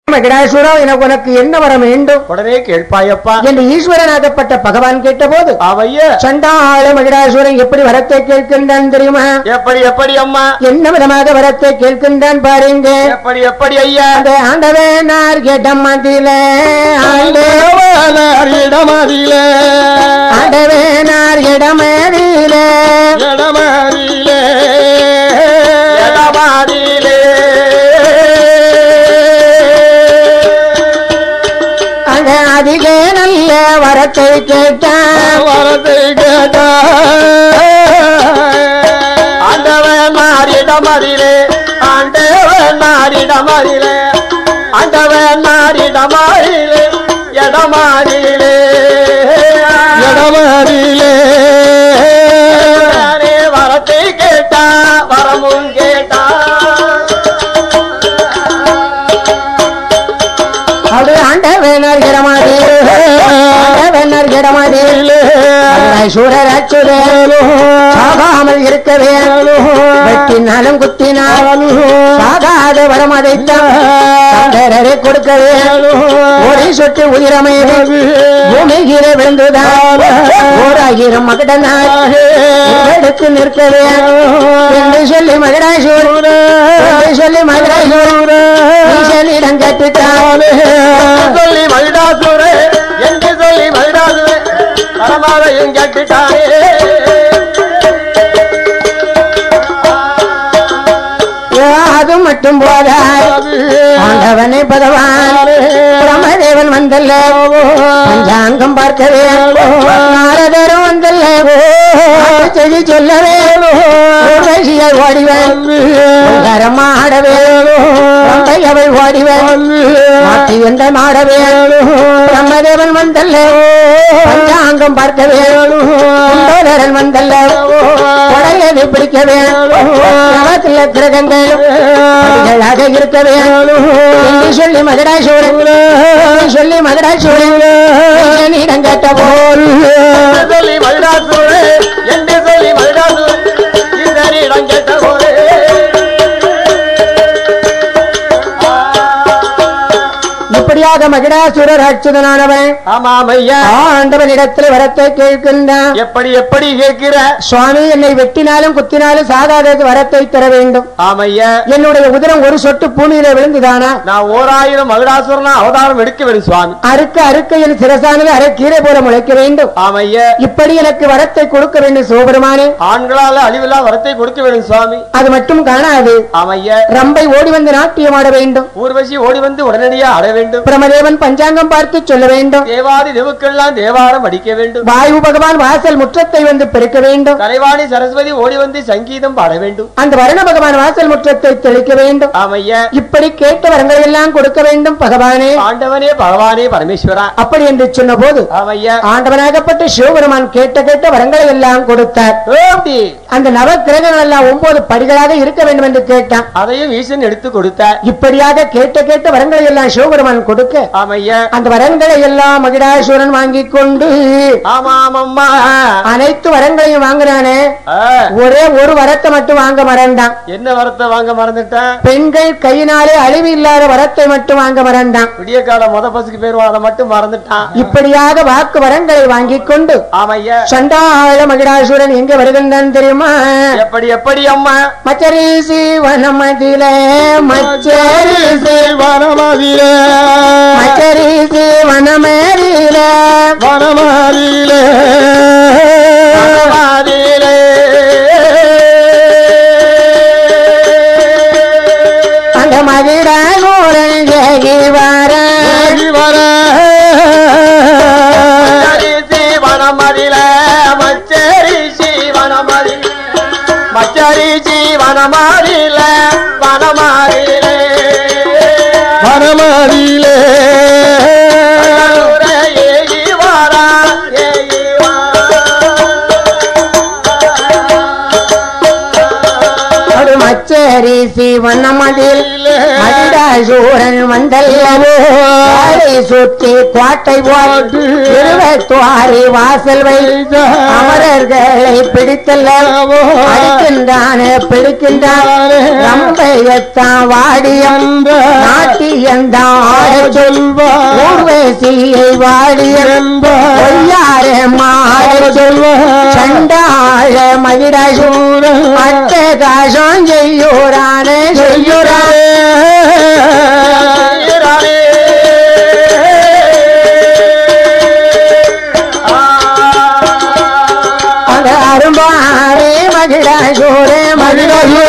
மகிடாசுரா எனக்கு உனக்கு என்ன வர வேண்டும் உடனே கேட்பாயப்பா என்று ஈஸ்வரனாகப்பட்ட பகவான் கேட்டபோது அவைய சண்டாள மகிடாசுரன் எப்படி வரத்தை கேட்கின்றான் தெரியுமா எப்படி எப்படி அம்மா என்ன விதமாக வரத்தை கேட்கின்றான் பாருங்க எப்படி எப்படி ஐயா அந்த ஆண்டவேனார் கேட்ட மதியில இடமதியிலே ஆண்டவேனார் இடமேறியில இடமதியிலே இடமதியிலே அங்க அதிக நல்ல வரத்தை கேட்டான் வரத்தை கேட்டா ஆண்டவன் மாறிடமதிலே ஆண்டவன் மாறிடமதிலே ஆண்டவன் மாறிடமாறிலே எடமாறிலே எடமாறிலே வரத்தை கேட்டா வரமும் கேட்டா அது ஆண்டவேனார் இடமாதி ஆண்டவேனார் இடமாதி சூரர் அச்சுதேலோ சாகாமல் இருக்கவே வெட்டினாலும் குத்தினாலும் சாகாத வரமதைத்தான் சந்தரரை கொடுக்கவே ஒரு சொட்டு உயிரமை பூமி கீழே விழுந்துதான் ஓராயிரம் மகடனாக எடுத்து நிற்கவே என்று சொல்லி மகடாசூர் என்று சொல்லி மகடாசூர் ஈசனிடம் கேட்டுட்டான் சொல்லி மகிடாசுரே என்று சொல்லி மகிடாசுரே பரமாவையும் கேட்டுட்டாரே அது மட்டும் போதாய் ஆண்டவனை பகவான் பிரமதேவன் வந்தல்ல பஞ்சாங்கம் பார்க்கவே நாரதரும் வந்தல்ல செவி சொல்லவே ரசிகர் ஓடிவன் கரமா ஆடவே அவள் ஓடிவன் மாட்டி வந்த மாடவே பிரம்மதேவன் வந்தல்ல பஞ்சாங்கம் பார்க்கவே குண்டோதரன் வந்தல்ல உடலை பிடிக்கவே நவத்துல கிரகங்கள் அடிகளாக இருக்கவே என்று சொல்லி மதுராசூரன் சொல்லி மதுராசூரன் இடம் கேட்ட போல் சொல்லி மகிடாசுரே என்று சொல்லி மகிடாசுரே இதனிடம் கேட்ட போதே இப்படியாக மகிடாசுரர் அச்சுதனானவன் ஆமாம் ஐயா ஆண்டவனிடத்தில் வரத்தை கேட்கின்றான் எப்படி எப்படி கேட்கிற சுவாமி என்னை வெட்டினாலும் குத்தினாலும் சாகாதது வரத்தை தர வேண்டும் ஆமையா என்னுடைய உதிரம் ஒரு சொட்டு பூமியில விழுந்துதானா நான் ஓராயிரம் மகிடாசுரனா அவதாரம் எடுக்க வேண்டும் சுவாமி அறுக்க அறுக்க என் சிரசானது அரை கீரை போல முளைக்க வேண்டும் ஆமையா இப்படி எனக்கு வரத்தை கொடுக்க வேண்டும் சிவபெருமானே ஆண்களால அழிவில்லா வரத்தை கொடுக்க வேண்டும் சுவாமி அது மட்டும் காணாது ஆமையா ரம்பை ஓடி வந்து நாட்டியம் ஆட வேண்டும் ஊர்வசி ஓடி வந்து உடனடியாக அட வேண்டும் பிரமதேவன் பஞ்சாங்கம் பார்த்து சொல்ல வேண்டும் தேவாதி தேவுக்கெல்லாம் தேவாரம் அடிக்க வேண்டும் வாயு பகவான் வாசல் முற்றத்தை வந்து பெருக்க வேண்டும் கலைவாணி சரஸ்வதி ஓடி வந்து சங்கீதம் பாட வேண்டும் அந்த வருண பகவான் வாசல் முற்றத்தை தெளிக்க வேண்டும் ஆமையா இப்படி கேட்ட வரங்களை எல்லாம் கொடுக்க வேண்டும் பகவானே ஆண்டவனே பகவானே பரமேஸ்வரா அப்படி என்று சொன்ன போது ஆமையா ஆண்டவனாகப்பட்ட சிவபெருமான் கேட்ட கேட்ட வரங்களை எல்லாம் கொடுத்தார் ஏப்டி அந்த நவ கிரகங்கள் எல்லாம் ஒன்பது படிகளாக இருக்க வேண்டும் என்று கேட்டான் அதையும் ஈசன் எடுத்து கொடுத்தார் இப்படியாக கேட்ட கேட்ட வரங்களை எல்லாம் சிவபெருமான் கொடுக்க ஆமையா அந்த வரங்களை எல்லாம் மகிடாசுரன் வாங்கிக் கொண்டு ஆமாம் அம்மா அனைத்து வரங்களையும் வாங்குறானே ஆ, ஒரே ஒரு வரத்தை மட்டும் வாங்க மறந்தான் என்ன வரத்தை வாங்க மறந்துட்டேன் பெண்கள் கையினாலே அழிவு இல்லாத வரத்தை மட்டும் வாங்க மறந்தான் விடிய கால முத பசுக்கு பேர் அதை மட்டும் மறந்துட்டான் இப்படியாக வாக்கு வரங்களை வாங்கிக் கொண்டு ஆமையா சண்டாள மகிடாசுரன் எங்க வருகின்றான் தெரியுமா எப்படி எப்படி அம்மா மச்சரிசி வனமதிலே மச்சரிசி வனமதிலே மச்சரிசி வனமேரிலே வனமதிலே வனமதிலே அந்த மகிடாசூரன் ஜெகி வர மச்சரிசி வனமதிலே மச்சரிசி வனமதிலே மச்சரிசி வனமதிலே வனமதிலே வனமதிலே ஏகி வாரா ஏகி ஒரு மச்சரிசி வனமதில் மகிடாசூரன் வந்தல்ல வாழை சுற்றி கோட்டை போட்டு இருபத்துவாரி வாசல் வைத்த அமரர்களை பிடித்தல்ல அடிக்கின்றானே பிடிக்கின்றான் ரம்பையத்தான் வாடியம் நாட்டியந்தான் ஆடச் சொல்வார் ஊர்வசியை வாடியம் பொய்யாரே மாடச் சொல்வார் சண்டாள மகிடாசூர அட்டகாசம் செய்யூரானே செய்யூரானே அட அரும்பாரே மகிடாசூரே மகிடாசூரே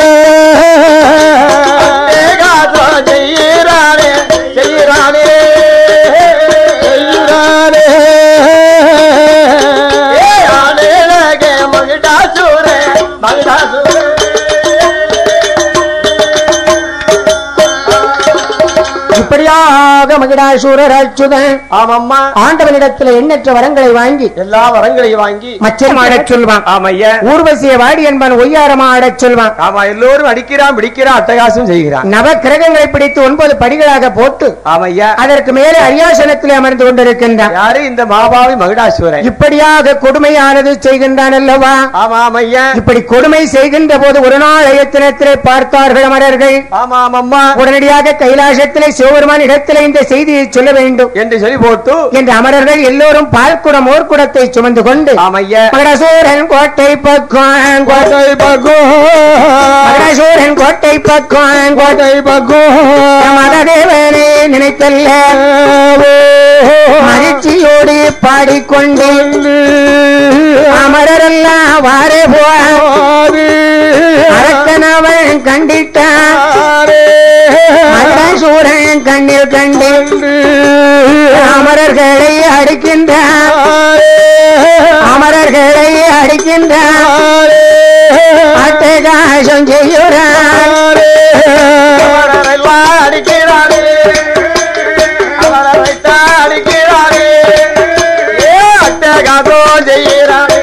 இப்படியாக மகிடாசூரர் அச்சுதன் ஆமாம்மா ஆண்டவனிடத்தில் எண்ணற்ற வரங்களை வாங்கி எல்லா வரங்களையும் வாங்கி மச்சம் ஆடச் சொல்வான் ஆமையா ஊர்வசிய வாடி என்பன் ஒய்யாரமா ஆடச் சொல்வான் ஆமா எல்லோரும் அடிக்கிறான் பிடிக்கிறான் அட்டகாசம் செய்கிறான் நவ கிரகங்களை பிடித்து ஒன்பது படிகளாக போட்டு ஆமையா அதற்கு மேலே அரியாசனத்திலே அமர்ந்து கொண்டிருக்கின்றான் யாரு இந்த மாபாவி மகுடாசுவரன் இப்படியாக கொடுமையானது செய்கின்றான் அல்லவா ஆமா ஆமையா இப்படி கொடுமை செய்கின்ற போது ஒரு நாள் அயத்தினத்திலே பார்த்தார்கள் அமரர்கள் ஆமா ஆமம்மா உடனடியாக கைலாசத்திலே சிவபெருமான் இடத்திலே இந்த செய்தியை சொல்ல வேண்டும் என்று சொல்லி போட்டு என்று அமரர்கள் எல்லோரும் பால்குடம் ஓர்குடத்தை சுமந்து கொண்டு ஆமையா மகடசூரன் கோட்டை பக்கம் கோட்டை மகடசூரன் கோட்டை பக்கம் கோட்டை பக்கம் மததேவனை நினைத்தல்ல மகிழ்ச்சியோடு பாடிக்கொண்டு அமரரெல்லாம் வாரே போவாரு அரக்கனவன் கண்டிட்டான் மகடசூரன் கண்ணில் கண்டு அமரர்களை அடிக்கின்றான் அமரர்களை அடிக்கின்றான் அட்டகாசம் செய்யுறான் அவரெல்லாம் அடிக்கிறாரே அவரை வைத்தா அடிக்கிறாரே ஏ அட்டகாசம் செய்கிறாரே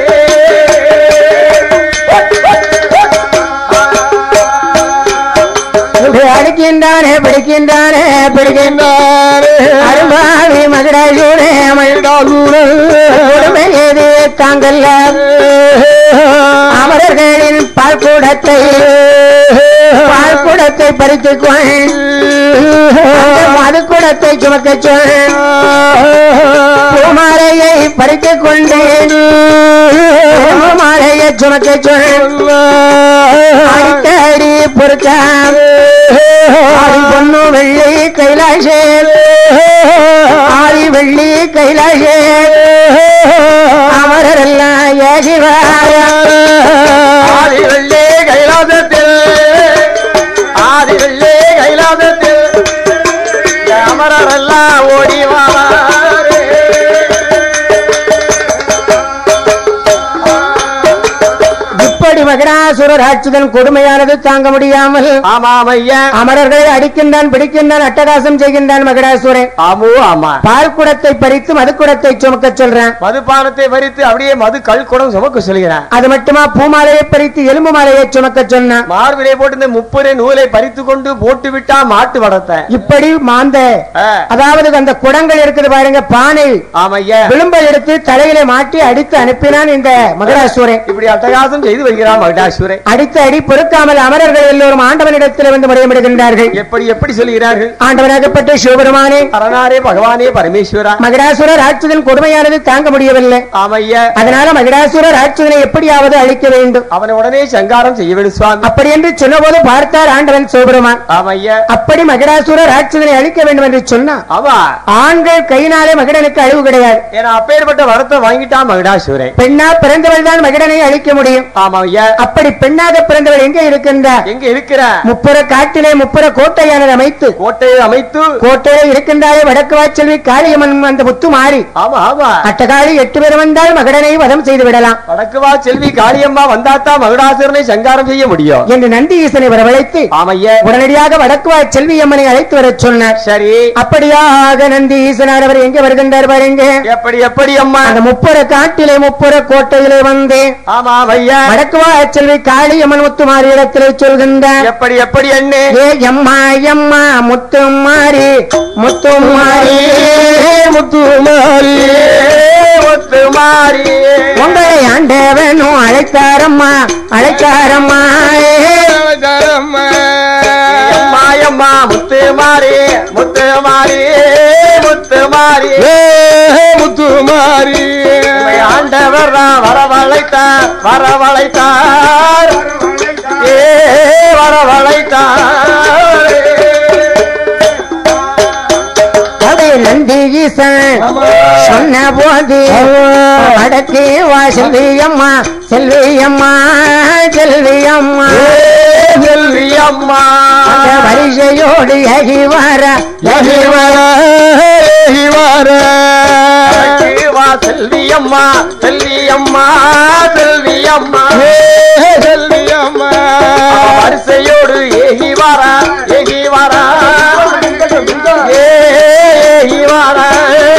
இப்படி அடிக்கின்றானே பிடிக்கின்றானே பிடிக்கின்றானே அருமாவி மகிடாசூரே மகிடாசூரே கொடுமை ஏது தாங்கல்ல அமரர்களின் பால்கூடத்தை பால்கூடத்தை பறித்துக் கொள் மது கூடத்தை சுமக்க சொல் பூமாலையை பறித்துக் கொண்டேன் பூமாலையை சுமக்க சொல் அடிக்கடி பொறுத்தான் ஆதி பொண்ணு வெள்ளி கைலாசே ஆதி வெள்ளி கைலாசே அமரரெல்லாம் ஏகிவாயா ஆதி வெள்ளே கைலாசத்தில் ஆதி வெள்ளே கைலாசத்தில் அமரரெல்லாம் ஓடி வாரே இப்படி மகராசுரர் ஆட்சிதன் கொடுமையானது தாங்க முடியாமல் ஆமாம் ஐயா அமரர்களை அடிக்கின்றான் பிடிக்கின்றான் அட்டகாசம் செய்கின்றான் மகராசுரன் ஆமோ ஆமா பால் குடத்தை பறித்து மதுக்குடத்தை சுமக்க சொல்றான் மதுபானத்தை பறித்து அப்படியே மது கல் குடம் சுமக்க சொல்கிறான் அது மட்டுமா பூமாலையை பறித்து எலும்பு மாலையை சுமக்க சொன்னான் மார்பிலே போட்டு இந்த முப்புரை நூலை பறித்து கொண்டு போட்டு விட்டா மாட்டு வடத்தை இப்படி மாந்த ஆ, அதாவது அந்த குடங்கள் இருக்குது பாருங்க பானை ஆமையா விளிம்பை எடுத்து தலையில மாட்டி அடித்து அனுப்பினான் இந்த மகராசுரன் இப்படி அட்டகாசம் செய்து வருகிறான் மகிடாசுரன் அடித்து அடி பொறுக்காமல் அமரர்கள் எல்லோரும் ஆண்டவனிடத்தில் வந்து முறையிடுகின்றார்கள் எப்படி எப்படி சொல்கிறார்கள் ஆண்டவனாகப்பட்ட சிவபெருமானே அரணாரே பகவானே பரமேஸ்வரா மகராசுரர் ஆட்சிதன் கொடுமையானது தாங்க முடியவில்லை ஆமையா அதனால மகராசுரர் ஆட்சிதனை எப்படியாவது அழிக்க வேண்டும் அவனை உடனே சங்காரம் செய்ய வேண்டும் சுவாமி அப்படி என்று சொன்னபோது பார்த்தார் ஆண்டவன் சிவபெருமான் ஆமையா அப்படி மகராசுரர் ஆட்சிதனை அழிக்க வேண்டும் என்று சொன்னார் ஆமா ஆண்கள் கையினாலே மகிடனுக்கு அழிவு கிடையாது ஏன்னா அப்பேற்பட்ட வரத்தை வாங்கிட்டான் மகிடாசுரன் பெண்ணா பிறந்தவள் தான் மகிடனை அழிக்க முடியும் ஆமா ஐயா அப்படி பெண்ணாக பிறந்தவள் எங்கே இருக்கின்றார் எங்க இருக்கிற முப்புற காட்டிலே முப்புற கோட்டையானது அமைத்து கோட்டையை அமைத்து கோட்டையிலே இருக்கின்றாலே வடக்கு வாச்செல்வி காளியம்மன் அந்த முத்து மாறி ஆமா ஆமா அட்டகாளி எட்டு பேர் வந்தால் மகடனை வதம் செய்து விடலாம் வடக்கு வா செல்வி காளியம்மா வந்தாத்தான் மகுடாசுரனை சங்காரம் செய்ய முடியும் என்று நந்தி ஈசனை வரவழைத்து ஆமையா உடனடியாக வடக்கு வா செல்வி அம்மனை அழைத்து வரச் சொன்னார் சரி அப்படியாக நந்தி ஈசனார் அவர் எங்க வருகின்றார் பாருங்க எப்படி எப்படி அம்மா அந்த முப்புற காட்டிலே முப்புற கோட்டையிலே வந்து ஆமா ஐயா வடக்கு வா செல்வி காளி காளியம்மன் முத்துமாரி இடத்திலே சொல்கின்றார் எப்படி எப்படி அண்ணே ஏ எம்மா எம்மா முத்துமாரி முத்துமாரி முத்துமாரி முத்து மாறி உங்களை ஆண்டவனும் அழைத்தாரம்மா அழைத்தாரம்மா மாயம்மா முத்து மாறி முத்து மாறி முத்து மாறி முத்துமாரி உம்மை ஆண்டவர் தான் வரவழைத்தார் வரவழைத்தார் ஏ வரவழைத்தார் அதே நந்தி ஈசன் சொன்ன போது வடக்கு வா செல்வியம்மா செல்வியம்மா செல்வியம்மா செல்வியம்மா அந்த வரிசையோடு எகி வர எகி வர வா செல்வியம்மா செல்வியம்மா செல்வியம்மா செல்வியம்மா அவ வரிசையோடு ஏகி வாரா ஏகி வாரா ஏகி வாரா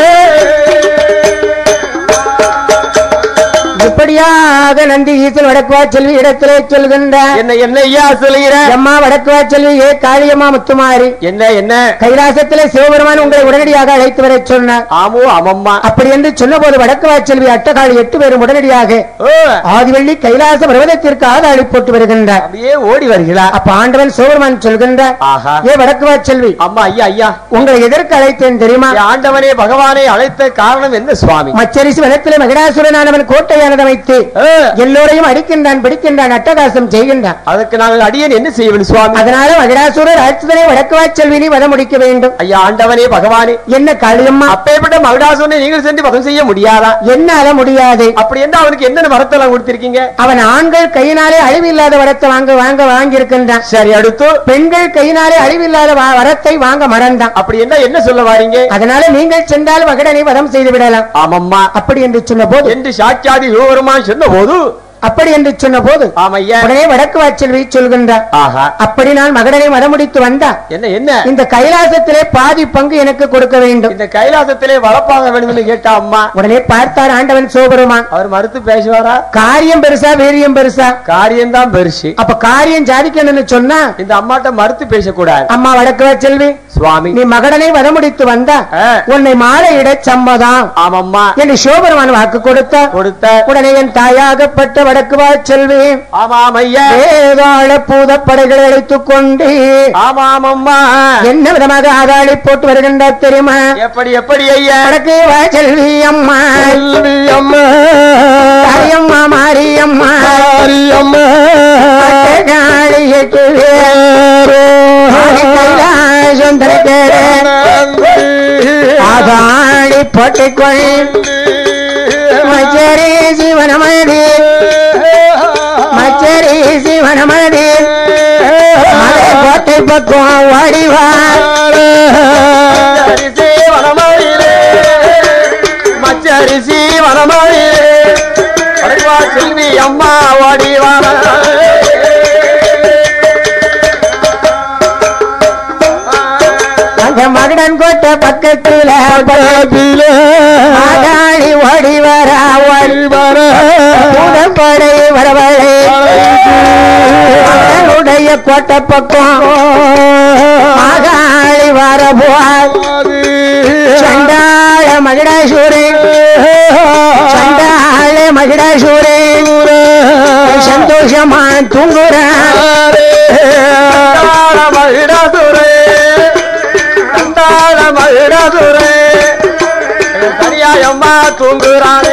இப்படியாக நந்தி ஈசன் வடக்குவா செல்வி இடத்திலே சொல்கின்றார் என்ன என்ன ஐயா சொல்லுகிற அம்மா வடக்குவா செல்வி ஏ காளியம்மா முத்துமாரி என்ன என்ன கைலாசத்திலே சிவபெருமான் உங்களை உடனடியாக அழைத்து வர சொன்னார் ஆமோ அமம்மா அப்படி என்று சொன்னபோது வடக்குவா செல்வி அட்டகாளி எட்டு பேரும் உடனடியாக ஓ ஆதிவள்ளி கைலாச பர்வதத்திற்கு ஆதாளி போட்டு வருகின்றார் அப்படியே ஓடி வருகிறார் அப்ப ஆண்டவன் சிவபெருமான் சொல்கின்றார் ஆஹா ஏ வடக்குவா செல்வி அம்மா ஐயா ஐயா உங்களை எதற்கு அழைத்தேன் தெரியுமா என் ஆண்டவனே பகவானை அழைத்த காரணம் என்ன சுவாமி மச்சரிசி வனத்திலே மகிடாசுரனானவன் கோட்டையானது அமைத்து ஆ, எல்லோரையும் அடிக்கின்றான் பிடிக்கின்றான் அட்டகாசம் செய்கின்றான் அதுக்கு நாங்கள் அடியேன் என்ன செய்ய வேண்டும் சுவாமி அதனால மகிடாசுரர் அழைத்ததனை வடக்குவா செல்வினி வதம் முடிக்க வேண்டும் ஐயா ஆண்டவனே பகவானே என்ன காளியம்மா அப்பேற்பட்ட மகிடாசுரனை நீங்கள் சென்று வதம் செய்ய முடியாதா என்னால முடியாது அப்படி என்ன அவனுக்கு என்னென்ன வரத்தெல்லாம் கொடுத்திருக்கீங்க அவன் ஆண்கள் கையினாலே அழிவில்லாத வரத்தை வாங்க வாங்க வாங்கி இருக்கின்றான் சரி அடுத்து பெண்கள் கையினாலே அழிவில்லாத வா- வரத்தை வாங்க மறந்தான் அப்படி என்ன என்ன சொல்ல வாரீங்க அதனால நீங்கள் சென்றால் மகடனை வதம் செய்து விடலாம் ஆமம்மா அப்படி என்று சொன்ன போது என்று சாட்சாதி சிவபெருமான் சொன்ன போது அப்படி என்று சொன்ன போது ஆமையா உடனே வடக்கு வாச்செல்வி சொல்கின்றார் ஆஹா அப்படி நான் மகடனை வதம் முடித்து வந்தா என்ன என்ன இந்த கைலாசத்திலே பாதி பங்கு எனக்கு கொடுக்க வேண்டும் இந்த கைலாசத்திலே வளர்ப்பாங்க வேணும்னு கேட்டா அம்மா உடனே பார்த்தார் ஆண்டவன் சிவபெருமான் அவர் மறுத்து பேசுவாரா காரியம் பெருசா வீரியம் பெருசா காரியம்தான் பெருசு அப்ப காரியம் சாதிக்கணும்னு சொன்னா இந்த அம்மாட்ட மறுத்து பேசக்கூடாது அம்மா வடக்கு வாச்செல்வி சுவாமி நீ மகடனை வதமுடித்து வந்தா ஆ. உன்னை மாலையிட சம்மதம் ஆமம்மா என்று சிவபெருமான் வாக்கு கொடுத்த கொடுத்த உடனே என் தாயாகப்பட்ட வடக்கு செல்வி ஆமாம் ஐயா வேதாள பூத படைகளை அழைத்துக் கொண்டு ஆமாமம்மா என்ன விதமாக ஆதாளி போட்டு வருகின்றார் தெரியுமா எப்படி எப்படி ஐயா வடக்கு வா செல்வி அம்மா செல்வி அம்மா தாயம்மா மாரியம்மா மாரியம்மா காளி எட்டு கைலாசம் திறக்கிறேன் ஆதாளி போட்டுக்கொள் மச்சரி சிவனமதி மச்சரி சிவனமதி மலை கோட்டை பக்கம் ஓடிவா அரிசி வனமாயிலே மச்சரிசி வனமாயிலே அடைவா செல்வி அம்மா ஓடி வார அந்த மகடன் கோட்டை பக்கத்துல ஆதாளி ஓடி வர ஓடி பூதப்படை வரவழை மகனுடைய கோட்டை பக்கம் ஆதாளி வர போல் சண்டாள மகிடாசூரே சண்டாள மகிடாசூரே சந்தோஷமா தூங்குறான் கண்டாள மகிடாசுரே கண்டாள மகிடாசுரே தனியாயம்மா தூங்குறானே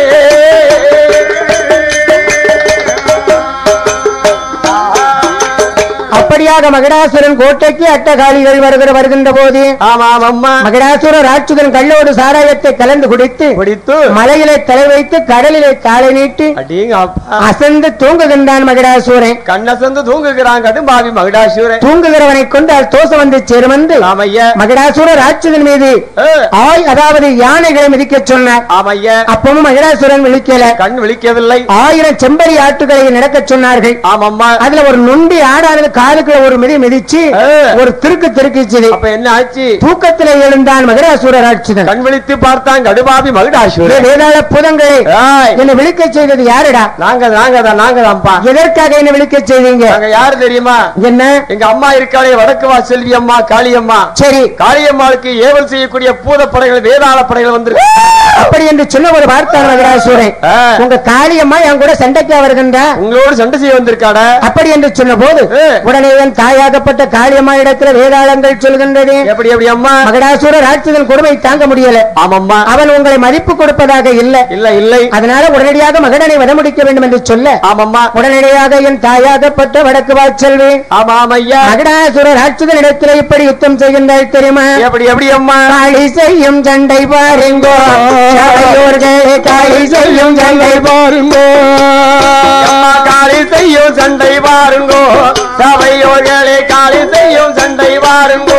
அப்படியாக மகிடாசுரன் கோட்டைக்கு அட்டகாளிகள் வருகிற வருகின்ற போது ஆமாம் அம்மா மகிடாசுர ராட்சுதன் கள்ளோடு சாராயத்தை கலந்து குடித்து பிடித்து மலையிலே தலை வைத்து கடலிலே காலை நீட்டி அடிங்க அப்பா அசந்து தூங்குகின்றான் மகிடாசூரன் கண்ணசந்து தூங்குகிறான் கடும்பாவி மகிடாசுரே தூங்குகிறவனை கொண்டால் தோசம் வந்து சேருமென்று ஆமையா மகிடாசுர ராட்சுதன் மீது ஆய் அதாவது யானைகளை மிதிக்கச் சொன்னார் ஆமையா அப்பவும் மகிடாசுரன் விழிக்கல கண் விழிக்கவில்லை ஆயிரம் செம்பரி ஆட்டுகளை நடக்கச் சொன்னார்கள் ஆமம்மா அதுல ஒரு நொண்டி ஆடானது காது காதுக்குள்ள ஒரு மிதி மிதிச்சு ஆ. ஒரு திருக்கு திருக்கிச்சுது அப்ப என்ன ஆச்சு தூக்கத்திலே எழுந்தான் மகராசுர ராட்சதன் கண் விழித்து பார்த்தான் கடுபாபி மகுடாசுரன் வேதாள புதங்களே ஏய், என்னை விழிக்க செய்தது யாருடா நாங்க நாங்க தான் நாங்க தான்ப்பா எதற்காக என்ன விழிக்க செய்தீங்க நாங்க யாரு தெரியுமா என்ன எங்க அம்மா இருக்காளே வடக்கு வா செல்வி அம்மா காளியம்மா சரி காளியம்மாளுக்கு ஏவல் செய்யக்கூடிய பூத படைகள் வேதாள படைகள் வந்து அப்படி என்று சொன்ன ஒரு வார்த்தை மகராசுரன் ஆ. உங்க காளியம்மா என் கூட சண்டைக்கா வருகின்றா உங்களோடு சண்டை செய்ய வந்திருக்காட அப்படி என்று சொன்ன போது ஏ. உடனே என் தாயாகப்பட்ட காளியம்மா இடத்துல வேதாளங்கள் சொல்கின்றது எப்படி எப்படி அம்மா மகடாசுர ராட்சதன் கொடுமை தாங்க முடியல ஆமாம்மா அவன் உங்களை மதிப்பு கொடுப்பதாக இல்லை இல்ல இல்லை அதனால உடனடியாக மகடனை வதமுடிக்க வேண்டும் என்று சொல்ல ஆமாம்மா உடனடியாக என் தாயாகப்பட்ட வடக்கு வாச்செல்வி ஆமா ஆமையா மகடாசுர ராட்சதன் இடத்துல இப்படி யுத்தம் செய்கின்றாள் தெரியுமா எப்படி எப்படி அம்மா காளி செய்யும் சண்டை பாருங்கோ சபையோர்களே காளி செய்யும் சண்டை பாருங்கோ அம்மா காளி செய்யும் சண்டை பாருங்கோ சபையோர்களே காளி செய்யும் சண்டை பாருங்கோ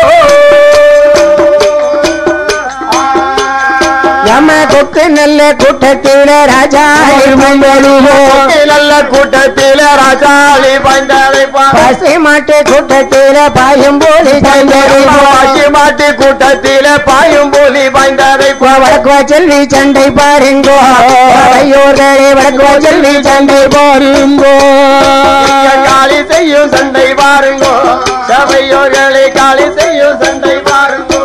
எம கொக்கு நல்ல கூட்டத்தில ராஜா இருமந்தருவோம் நல்ல கூட்டத்தில ராஜாளி பாய்ந்தாளை பசை மாட்டு கூட்டத்தில பாயும் போலி சந்தருவோம் பாசி மாட்டு கூட்டத்தில பாயும் போலி பாய்ந்தாரை வடக்கு செல்வி சண்டை பாருங்கோ சபையோர்களே வடக்கு செல்வி சண்டை பாருங்கோ காளி செய்யும் சண்டை பாருங்கோ சபையோர்களே காளி செய்யும் சண்டை பாருங்கோ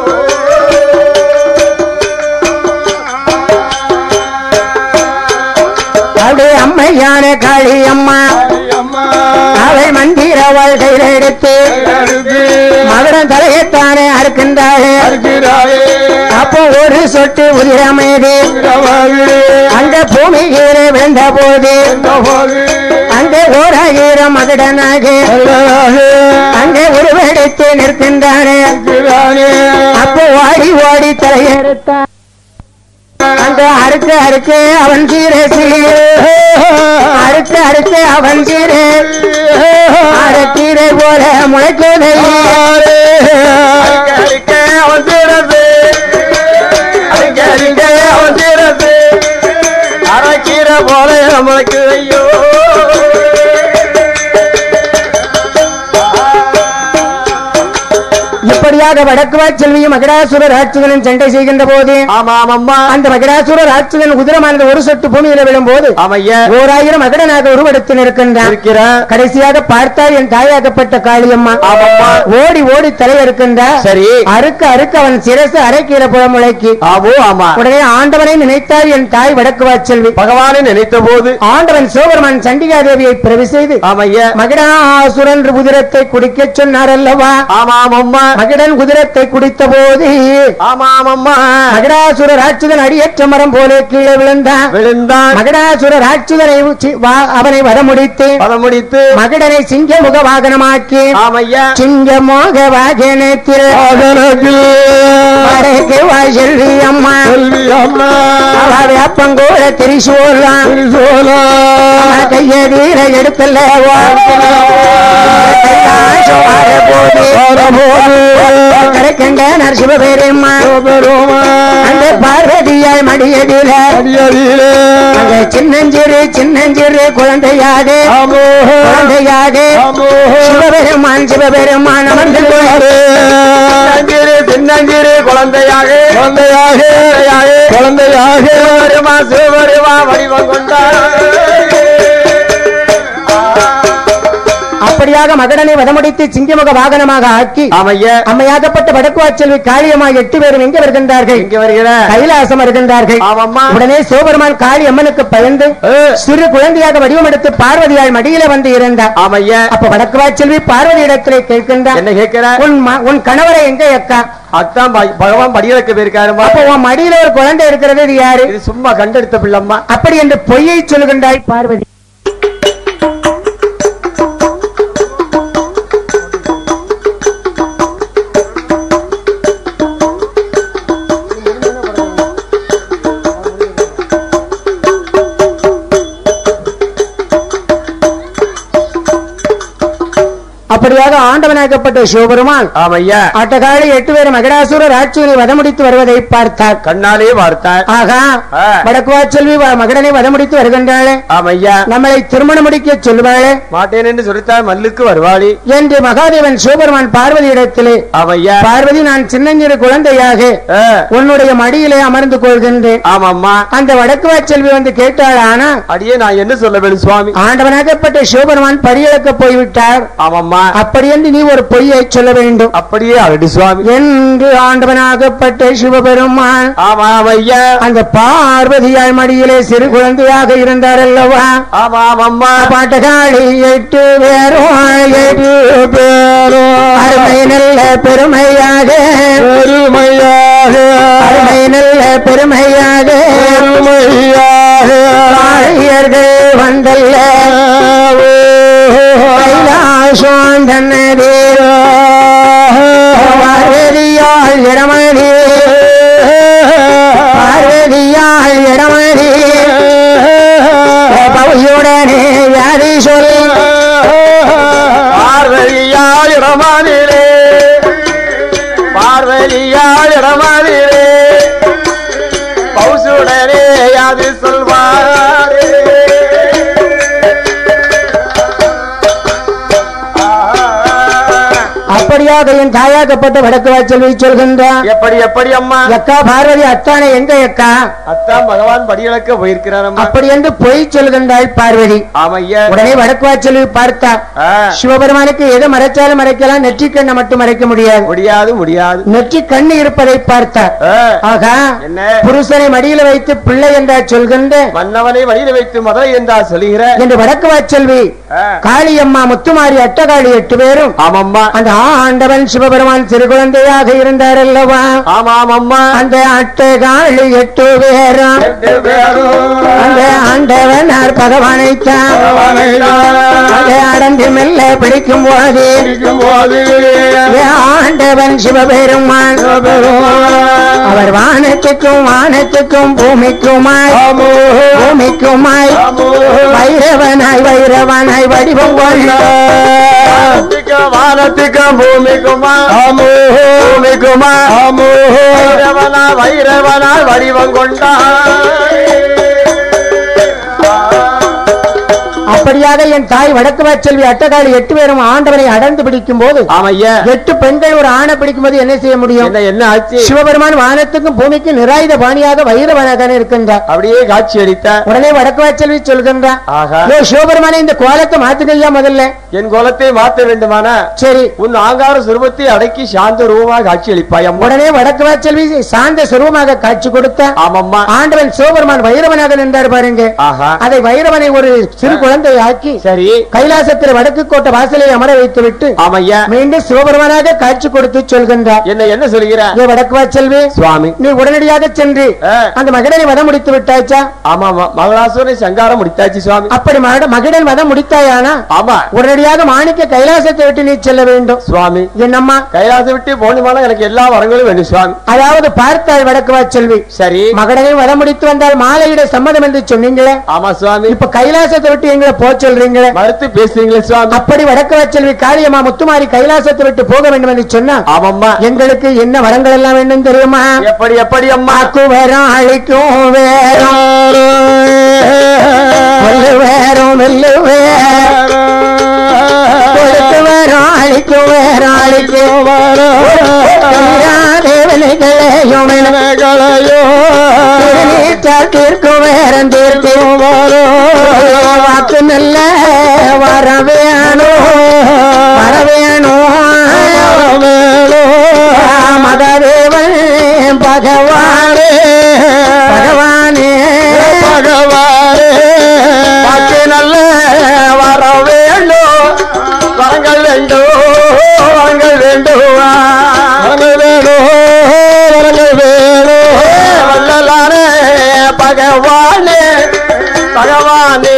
அப்படி அம்மையான காளி அம்மா அம்மா அவள் மந்திர வாழ்க்கையில எடுத்து மகடன் தலையைத்தானே அறுக்கின்றாளே இருக்கிறாயே அப்போ ஒரு சொட்டு உதிரமேது அந்த பூமி கீழே விழுந்த போது அங்கே ஓராயிரம் மகடனாக அங்கே உருவெடுத்து நிற்கின்றானே அப்போ ஓடி ஓடி தலையெடுத்தான் அந்த அறுக்க அறுக்க அவன் சீரசி அறுக்க அறுக்க அவன் சீரே அறக்கீரை போல முளைக்குதையே அடிக்க அடிக்க அவன் சிறப்பு அடிக்க அடிக்க அவன் சிறப்பு அரைக்கீரை போல நம்மளுக்கு ஐயோ இப்படியாக வடக்கு செல்வியும் மகடாசுர ராட்சதனும் சண்டை செய்கின்ற போது ஆமா ஆமாம்மா அந்த மகடாசுர ராட்சதன் உதிரமானது ஒரு சொட்டு பூமியில விழும்போது ஆமையா ஓராயிரம் மகடனாக உருவெடுத்து நிற்கின்றான் இருக்கிறேன் கடைசியாக பார்த்தால் என் தாயாகப்பட்ட காளியம்மா ஆமாம்மா ஓடி ஓடி தலை இருக்கின்றார் சரி அறுக்க அறுக்க அவன் சிரசு அரைக்கீர புறமுளைக்கு ஆமோ ஆமா உடனே ஆண்டவனை நினைத்தார் என் தாய் வடக்கு வாச்செல்வி பகவானை நினைத்த போது ஆண்டவன் சோபரமன் சண்டிகா தேவியை பிரவி செய்து ஆமையா மகிடாசுரன் உதிரத்தை குடிக்கச் சொன்னார் அல்லவா ஆமா ஆமாம்மா மகிடன் குதிரத்தை குடித்த போது ஆமா ஆமாம்மா மகிடாசுர ராட்சதன் அடியற்ற மரம் போல கீழே விழுந்தான் விழுந்தான் மகிடாசுர ராட்சதனை உச்சி- வா- அவனை வர முடித்து பதம் முடித்து மகிடனை சிங்கமுக வாகனமாக்கி ஆமையா சிங்கமோக வாகனத்தில் வடக்கு வாசல்வி அம்மா அம்மா அவ அப்பங்கூட திரிசூலாம் கையதீர எடுத்தல்லவா கரைக்கண்ட நரசிவபெருமா அந்த பார்வதியாய் மடியதில அந்த சின்னஞ்சிறு சின்னஞ்சிறு குழந்தையாக குழந்தையாக சிவபெருமான் சிவபெருமான் அமர்ந்துள்ளார் சின்னஞ்சிறு சின்னஞ்சிறு குழந்தையாக குழந்தையாக குழந்தையாக சிவபெருமா சிவபெருமா வடிவம் கொண்டார் அப்படியாக மகடனை வதமுடித்து சிங்கமுக வாகனமாக ஆக்கி ஆமையா அம்மையாகப்பட்ட வடக்குவாச்செல்வி காளியம்மா எட்டு பேரும் எங்க வருகின்றார்கள் இங்க வருகிற கைலாசம் வருகின்றார்கள் ஆமாம்மா உடனே சிவபெருமான் காளி அம்மனுக்கு பயந்து ஏ, சிறு குழந்தையாக வடிவமெடுத்து பார்வதியால் மடியில வந்து இருந்தார் ஆமையா அப்ப வடக்குவாச்செல்வி பார்வதி இடத்திலே கேட்கின்றார் என்ன கேட்கிற உன் ம- உன் கணவரை எங்க அக்கா அத்தான் ப- பகவான் படிகளுக்கு போயிருக்காருமா அப்ப உன் மடியில ஒரு குழந்தை இருக்கிறது இது யாரு இது சும்மா கண்டெடுத்த பிள்ளம்மா அப்படி என்று பொய்யை சொல்கின்றாய் பார்வதி அப்படியாக ஆண்டவனாக ஆண்டவனாக்கப்பட்ட சிவபெருமான் ஆமையா ஆட்டகாளி எட்டு பேர் மகடாசுர ராட்சியனை வதமுடித்து வருவதை பார்த்தார் கண்ணாலே பார்த்தார் ஆகா ஆ. வடக்குவா செல்வி வ- மகடனை வதமுடித்து வருகின்றாளே ஆமையா நம்மளை திருமணம் முடிக்க சொல்லுவாளே மாட்டேன் என்று சொல்லித்தார் மல்லுக்கு வருவாளி என்று மகாதேவன் சிவபெருமான் பார்வதி இடத்திலே ஆமையா பார்வதி நான் சின்னஞ்சிறு குழந்தையாக ஆ, உன்னுடைய மடியிலே அமர்ந்து கொள்கின்றேன் ஆமாம்மா அந்த வடக்குவா செல்வி வந்து கேட்டாள் ஆனா அடியே நான் என்ன சொல்ல வேண்டும் சுவாமி ஆண்டவனாகப்பட்ட சிவபெருமான் பரியளக்க போய்விட்டார் ஆமாம்மா அப்படி என்று நீ ஒரு பொய்யை சொல்ல வேண்டும் அப்படியே அடி சுவாமி என்று ஆண்டவனாகப்பட்ட சிவபெருமான் ஆமாம் ஐயா அந்த பார்வதியாய் மடியிலே சிறு குழந்தையாக இருந்தார் அல்லவா ஆமாம் அம்மா பாட்டகாளி எட்டு பேரும் எட்டு பேரும் அருமை நல்ல பெருமையாக பெருமையாக அருமை நல்ல பெருமையாக பெருமையாக ஆழியர்கள் வந்தல்ல கைலாசம் தன்னதே பார்வதியாள் இடமணி பார்வதியாள் இடமணி பவுயுடனே யாரி சொல் பார்வதியாள் இடமாதிரே பார்வதியாள் இடமாதிரே பௌசுடனே யாது சொல்வாரே அப்படியாக என் தாயாக்கப்பட்ட வடக்கு வாச்செல்வி சொல்கின்றான் எப்படி எப்படி அம்மா எக்கா பார்வதி அத்தானே எங்க எக்கா அத்தான் பகவான் படியிழக்க போயிருக்கிறார் அம்மா அப்படி என்று பொய் சொல்கின்றாள் பார்வதி ஆமையா உடனே வடக்கு வாச்செல்வி பார்த்தா ஆ, சிவபெருமானுக்கு எதை மறைச்சாலும் மறைக்கலாம் நெற்றி கண்ணை மட்டும் மறைக்க முடியாது முடியாது முடியாது நெற்றி கண்ணு இருப்பதை பார்த்தார் ஆ, ஆகா என்ன புருஷனை மடியில வைத்து பிள்ளை என்றா சொல்கின்ற மன்னவனை வழியில் வைத்து மதுரை என்றா சொல்லுகிற என்று வடக்கு வாச்செல்வி ஆ, காளியம்மா முத்துமாரி அட்டகாளி எட்டு பேரும் ஆமம்மா அந்த ஆண்டவன் சிவபெருமான் சிறு குழந்தையாக இருந்தார் அல்லவா ஆமாம் அம்மா அந்த அட்டகாளி எட்டு பேரும் ரெண்டு பேரும் அந்த ஆண்டவனார் பகவானைத்தான் அதை அடந்து மெல்ல பிடிக்கும் போது போது ஆண்டவன் சிவபெருமான் அவர் வானத்துக்கும் வானத்துக்கும் பூமிக்குமாய் பூமிக்குமாய் வைரவனாய் வைரவனாய் வடிவம் கொண்ட வானத்துக்கும் வானத்துக்கும் பூமிக்குமா பூமிக்குமா வைரவனா வைரவனா வடிவம் கொண்டாய் அப்படியாக என் தாய் வடக்கு செல்வி அட்டகாளி எட்டு பேரும் ஆண்டவனை அடர்ந்து பிடிக்கும் போது ஆமையா எட்டு பெண்கள் ஒரு ஆணை பிடிக்கும் போது என்ன செய்ய முடியும் என்ன என்ன ஆச்சு சிவபெருமான் வானத்துக்கும் பூமிக்கும் நிராயுத பாணியாக வைரவனாக இருக்கின்றார் அப்படியே காட்சி அளித்த உடனே வடக்கு செல்வி சொல்கின்றார் ஆகா "ஏ சிவபெருமானே இந்த கோலத்தை மாத்துக்கையா முதல்ல என் கோலத்தை மாற்ற வேண்டுமானா சரி உன் ஆங்கார சுரூபத்தை அடக்கி சாந்த ரூபமாக காட்சி அளிப்பாய் அம்மா உடனே வடக்கு செல்வி சாந்த சுரூபமாக காட்சி கொடுத்த ஆமம்மா ஆண்டவன் சிவபெருமான் வைரவனாக நின்றார் பாருங்க ஆஹா அதை வைரவனை ஒரு சிறு குழந்தை ஆக்கி சரி கைலாசத்தில் வடக்கு கோட்டை வாசலை அமர வைத்து விட்டு ஆமையா மீண்டும் சிவபெருமானாக காட்சி கொடுத்து சொல்கின்றார் என்ன என்ன சொல்லுகிற ஏ வடக்கு செல்வி சுவாமி நீ உடனடியாக சென்று ஆ. அந்த மகடனை வதம் முடித்து விட்டாச்சா ஆமா ஆமா மகளாசுரை சங்காரம் முடித்தாச்சு சுவாமி அப்படி மகட- மகடன் வதம் முடித்தாயானா ஆமா உடனடியாக மாணிக்க கைலாசத்தை விட்டு நீ செல்ல வேண்டும் சுவாமி என்னம்மா கைலாசம் விட்டு போனுமானா எனக்கு எல்லா வரங்களும் வேண்டும் சுவாமி அதாவது பார்த்தாள் வடக்கு செல்வி சரி மகடனை வதம் முடித்து வந்தால் மாலையிட சம்மதம் என்று சொன்னீங்களே ஆமா சுவாமி இப்ப கைலாசத்தை விட்டு எங்களை போக சொல்றீங்களே மறுத்து பேசுறீங்களே சுவாமி அப்படி வடக்கு செல்வி காளியம்மா முத்துமாரி கைலாசத்தை விட்டு போக வேண்டும் என்று சொன்னா ஆமாம்மா எங்களுக்கு என்ன வரங்கள் எல்லாம் வேண்டும் தெரியுமா எப்படி எப்படி அம்மா ஆக்கு வேறம் அழிக்கும் வேறம் கொல்லு வேறம் வெல்லு வேறம் கொடுத்து வேறம் அழிக்கும் வேறம் அழிக்கும் தேவனைகளையும் நீட்டால் தீர்க்கும் வேறம் தீர்க்கும் வாக்கு நல்ல வர வேணும் வர வேணும் மததேவன் பகவானே பகவானே பகவானே பாக்கி நல்ல வர வேண்டும் வரங்கள் வேண்டும் வரங்கள் வேண்டும் வரங்கள் வேணும் வரங்கள் வேணும் வல்லலானே பகவானே பகவானே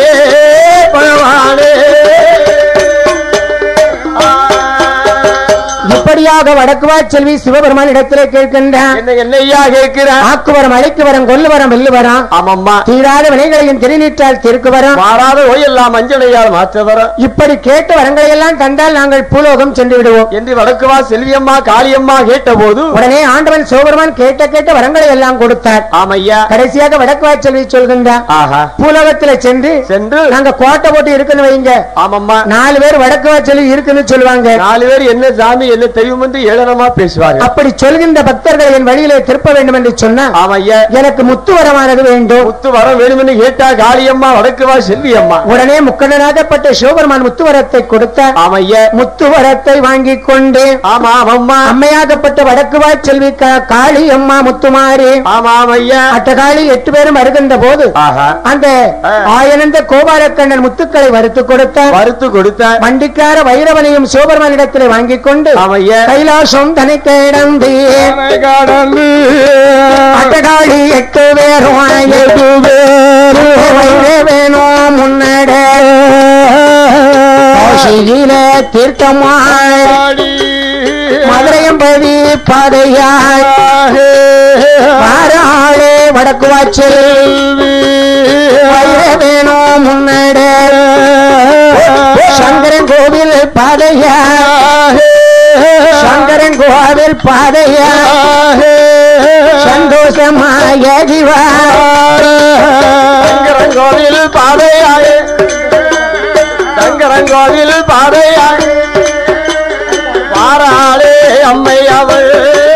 பகவானே உடனடியாக வடக்குவா செல்வி சிவபெருமான் இடத்திலே கேட்கின்றான் என்ன என்னையா கேட்கிற ஆக்கு வரம் அழைக்கு வரம் கொல்லு வரம் வெல்லு வரம் ஆமாம்மா தீராத வினைகளையும் திருநீற்றால் திருக்கு வரம் மாறாத நோய் எல்லாம் மஞ்சளையால் மாற்ற வர இப்படி கேட்ட வரங்களை எல்லாம் தந்தால் நாங்கள் பூலோகம் சென்று விடுவோம் என்று வடக்கு வா செல்வியம்மா காளியம்மா கேட்ட போது உடனே ஆண்டவன் சிவபெருமான் கேட்ட கேட்ட வரங்களை எல்லாம் கொடுத்தார் ஆமையா கடைசியாக வடக்குவா செல்வி சொல்கின்றார் ஆஹா பூலோகத்துல சென்று சென்று நாங்க கோட்டை போட்டு இருக்குன்னு வைங்க ஆமாம்மா நாலு பேர் வடக்குவா செல்வி இருக்குன்னு சொல்லுவாங்க நாலு பேர் என்ன சாமி என்ன தெய்வம் என்று ஏளனமா பேசுவார்கள் அப்படி சொல்கின்ற பக்தர்கள் என் வழியிலே திருப்ப வேண்டும் என்று சொன்னா ஆமையா எனக்கு முத்து வரமானது வேண்டும் முத்து வர வேணும்னு கேட்டா காளியம்மா வடக்கு வா செல்வியம்மா உடனே முக்கடனாகப்பட்ட சிவபெருமான் முத்துவரத்தை கொடுத்தார் ஆமையா முத்துவரத்தை வாங்கி கொண்டு ஆமா ஆமாம்மா அம்மையாகப்பட்ட வடக்குவா செல்வி கா- காளி அம்மா முத்துமாரி ஆமா ஆமையா அட்டகாளி எட்டு பேரும் வருகின்ற போது ஆஹா அந்த ஆ. ஆயனந்த கோபாலக்கண்ணன் முத்துக்களை வறுத்து கொடுத்தார் மறுத்து கொடுத்த வண்டிக்கார வைரவனையும் சிவபெருமானிடத்திலே வாங்கிக் கொண்டு ஆமையா கைலாசம் தனி கிடந்து கடந்து அட்டகாளி எட்டு பேரும் எட்டு வேணும் முன்னட காசியில தீர்த்தமாய் மதுரையம்பதி பாதையாய் வாராளே வடக்கு வாச்சல் வைர வேணும் முன்னட சங்கரன் கோவில் பாதையா சங்கரன் கோவில் பாதையா சந்தோஷமாய ஜீவா தங்கரங்கோவில் பாதையாய தங்கரங்கோவில் பாதையாய பாராளே அம்மை அவள்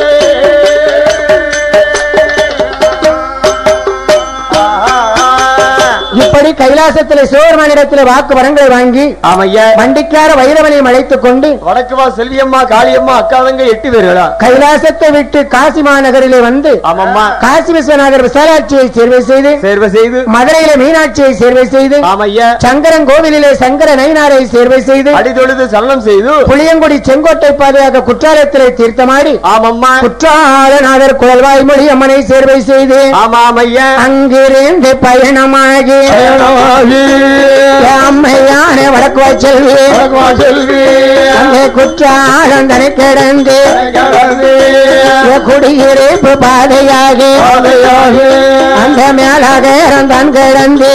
இப்படி கைலாசத்திலே சிவபெருமானிடத்திலே வாக்கு வரங்களை வாங்கி ஆமையா வண்டிக்கார வைரவனையும் அழைத்துக் கொண்டு வடக்கு வா செல்வியம்மா காளியம்மா அக்காதங்க எட்டு பேர்களா கைலாசத்தை விட்டு காசி மாநகரிலே வந்து ஆமாம்மா காசி விஸ்வநாதர் விசாலாட்சியை சேர்வை செய்து சேர்வை செய்து மதுரையில மீனாட்சியை சேர்வை செய்து ஆமையா சங்கரன் கோவிலிலே சங்கர நயினாரை சேர்வை செய்து அடி தொழுது சலனம் செய்து புளியங்குடி செங்கோட்டை பாதையாக குற்றாலத்திலே தீர்த்தமாடி ஆமம்மா குற்றாலநாதர் குழல்வாய் மொழி அம்மனை சேர்வை செய்து ஆமா ஆமையா அங்கிருந்து பயணமாகி அம்மையான வடக்கு செல்வி அங்கே குற்றாலம் தனி கிடந்து குடியிருப்பு பாதையாகி அந்த மேலாகரம் தான் கிடந்து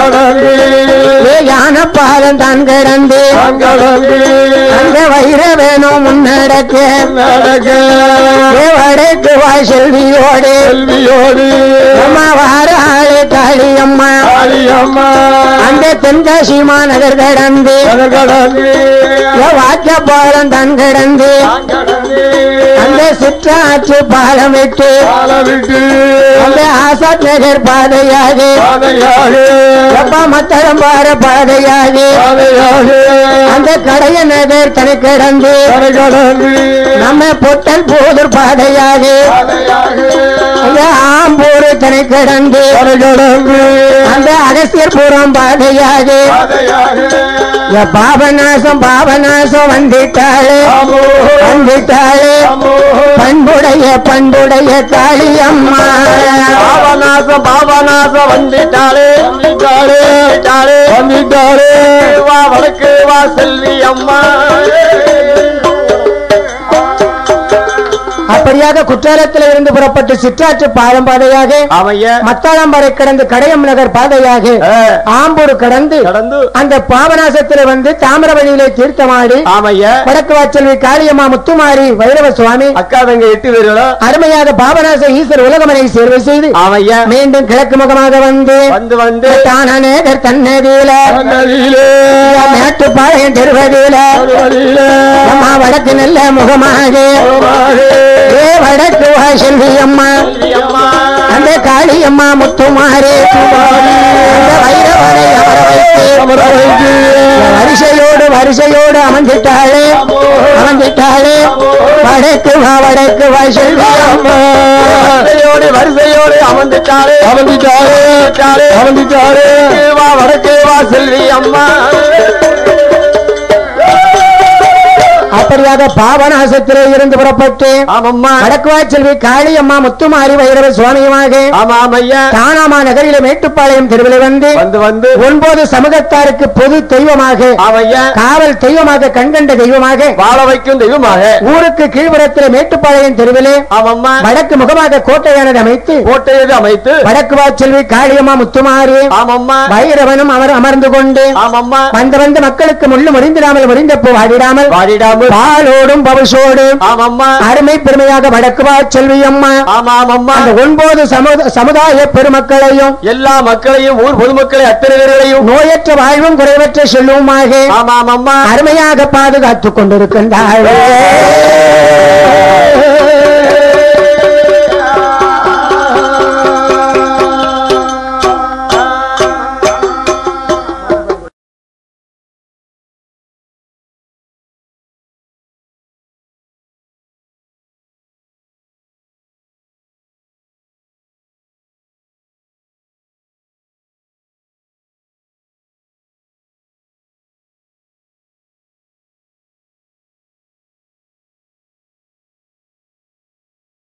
யான பாலம் தான் கிடந்து அந்த வைர வேணும் முன்னடக்க வடக்கு வாய் செல்வியோடு அம்மா வாராளே காளியம்மா அந்த தென்காசி மாநகர் கடந்து வாக்கிய பாலம் தான் கிடந்து அந்த சிற்றாற்று பாலம் விட்டு அந்த ஆசாத் நகர் பாதையாக எப்பா மத்தரம் பார பாதையாக அந்த கடைய நகர் தனி கிடந்து நம்ம பொட்டல் போதூர் பாதையாக அந்த ஆம்பூர் தனி கிடந்து அந்த அகசியர்புரம் பாதையாக எ பாபநாசம் பாபநாசம் வந்துட்டாளே வந்துட்டாளே பண்புடைய பண்புடைய காளியம்மா பாபநாசம் பாபநாசம் வந்துட்டாளே வந்துட்டாளே வந்துட்டாளே வா வடக்கு வா செல்வி அம்மா அப்படியாக குற்றாலத்தில் இருந்து புறப்பட்டு சிற்றாற்று பாலம் பாதையாக ஆமையா மத்தாளம்பாறை கடந்து கடையம் நகர் பாதையாக ஆ. ஆம்பூர் கடந்து கடந்து அந்த பாபநாசத்தில் வந்து தாமிரவழியிலே தீர்த்தமாடி ஆமையா வடக்கு வாச்சல்வி காளியம்மா முத்துமாரி வைரவ சுவாமி அக்கா தங்க எட்டு பேர்களா அருமையாக பாபநாச ஈஸ்வர் உலகமனை சேர்வை செய்து ஆமையா மீண்டும் கிழக்கு முகமாக வந்து வந்து வந்து தானநேகர் தன்னதியில மேட்டுப்பாளையம் தெருவதியில அம்மா வடக்கு நல்ல முகமாக ஏ வடக்கு வா செல்வி அம்மா அம்மா அந்த காளியம்மா முத்துமாரி அந்த வைரவரை அமர வைத்து வரிசையோடு வரிசையோடு அமர்ந்திட்டாளே அமர்ந்திட்டாளே வடக்கு வா வடக்கு வா செல்வி அம்மா வரிசையோடு வரிசையோடு அமர்ந்துட்டாளே அமர்ந்துட்டாளே அமர்ந்துட்டாளே வா வடக்கு வா செல்வி அம்மா அப்படியாக பாவநாசத்திலே இருந்து புறப்பட்டு ஆமம்மா வடக்குவா செல்வி காளியம்மா முத்துமாரி வைரவ சுவாமியுமாக ஆமாம் ஐயா தானாமா நகரிலே மேட்டுப்பாளையம் தெருவில் வந்து வந்து வந்து ஒன்பது சமூகத்தாருக்கு பொது தெய்வமாக ஆமையா காவல் தெய்வமாக கண்கண்ட தெய்வமாக வாழ வைக்கும் தெய்வமாக ஊருக்கு கீழ்புறத்திலே மேட்டுப்பாளையம் தெருவிலே ஆமம்மா வடக்கு முகமாக கோட்டையானது அமைத்து கோட்டையது அமைத்து வடக்கு வாச்செல்வி காளியம்மா முத்துமாரி ஆமம்மா பைரவனும் அவர் அமர்ந்து கொண்டு ஆமம்மா வந்த வந்த மக்களுக்கு முள்ளு முறிந்திடாமல் முறிந்த பூ வாடிடாமல் வாடிடாமல் பாலோடும் பவுசோடும் ஆமம்மா அருமை பெருமையாக வடக்கு வாச்செல்வி அம்மா ஆமா ஆமம்மா அந்த ஒன்பது சமுத- சமுதாய பெருமக்களையும் எல்லா மக்களையும் ஊர் பொதுமக்களை அத்தனை பேர்களையும் நோயற்ற வாழ்வும் குறைவற்ற செல்வமாக ஆமா ஆமம்மா அருமையாக பாதுகாத்துக் கொண்டிருக்கின்றார்கள்